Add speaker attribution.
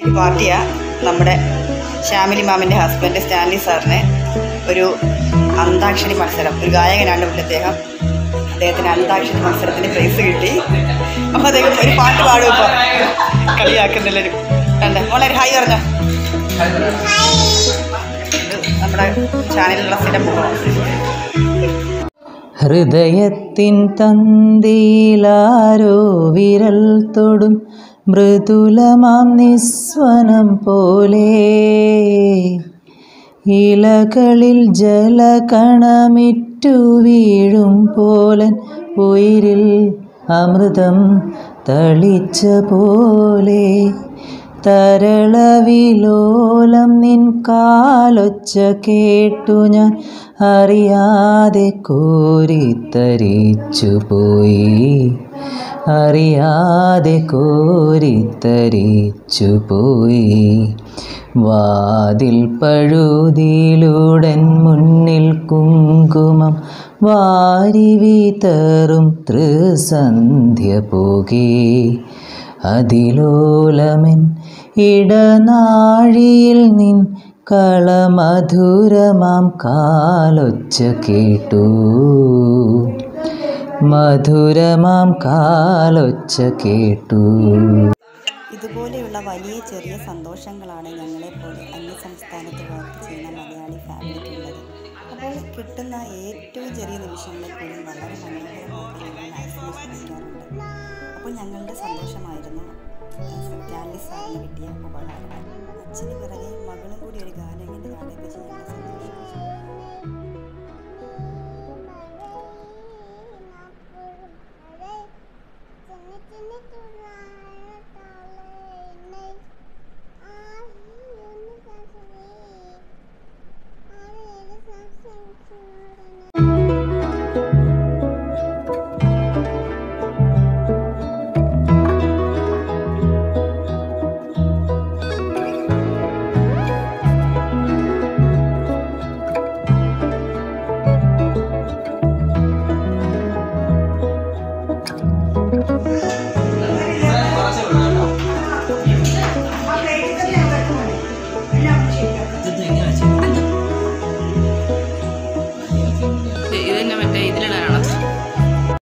Speaker 1: ഒരു പാർട്ടിയാ നമ്മുടെ ശ്യാമിലി മാമിൻ്റെ ഹസ്ബൻഡ് സ്റ്റാൻലി സാറിന് ഒരു അന്താക്ഷരി മത്സരം ഒരു ഗായകനാണ് ഇവിടെ അദ്ദേഹം അദ്ദേഹത്തിന് അന്താക്ഷരി മത്സരത്തിന് പ്രൈസ് കിട്ടി അപ്പോൾ അദ്ദേഹം ഒരു പാട്ട് പാടും ഇപ്പോൾ കളിയാക്കുന്നില്ലൊരു കണ്ടേ മോളെ ഒരു ഹായ് പറഞ്ഞോ ഇത് നമ്മുടെ ചാനൽ ഡ്രസ്സിൻ്റെ മുഖം
Speaker 2: ഹൃദയത്തിൻ തന്തിയിലാരോ വിരൽ തൊടും മൃദുലമാം നിസ്വനം പോലെ ഇലകളിൽ ജലകണമിറ്റു വീഴും പോലൻ ഉയിരിൽ അമൃതം തളിച്ച പോലെ തരളവിലോലം നിൻ കാലൊച്ച കേട്ടു ഞാൻ അറിയാതെ കോരിത്തരിച്ചു പോയി അറിയാതെ കോരിത്തരിച്ചു പോയി വാതിൽ പഴുതിയിലൂടൻ മുന്നിൽ കുങ്കുമം വാരി വിതറും ത്രിസന്ധ്യ പോകി അതിലോലമൻ ഇടനാഴിയിൽ നിൻ കളമധുരമാം കാലൊച്ച കേട്ടു മധുരമാം കാലൊച്ച കേട്ടു
Speaker 1: ഇതുപോലെയുള്ള വലിയ ചെറിയ സന്തോഷങ്ങളാണ് ഞങ്ങളെപ്പോലെ അന്യസംസ്ഥാനത്ത് വർക്ക് ചെയ്യുന്ന മലയാളി ഫാമിലിക്കുള്ളത് അപ്പോൾ കിട്ടുന്ന ഏറ്റവും ചെറിയ നിമിഷങ്ങളെ പോലും വളരെ മനോഹരമാക്കി ഞങ്ങൾ മാക്സിമം ശ്രമിക്കാറുണ്ട് അപ്പോൾ ഞങ്ങളുടെ സന്തോഷമായിരുന്നു സ്റ്റാൻലി സാറിന് കിട്ടിയ ഉപഹാരം അച്ഛന് പിറകെ മകളും കൂടി ഒരു ഗാനം ഇങ്ങനെ ആലപിച്ച് ഞങ്ങളെ സന്തോഷം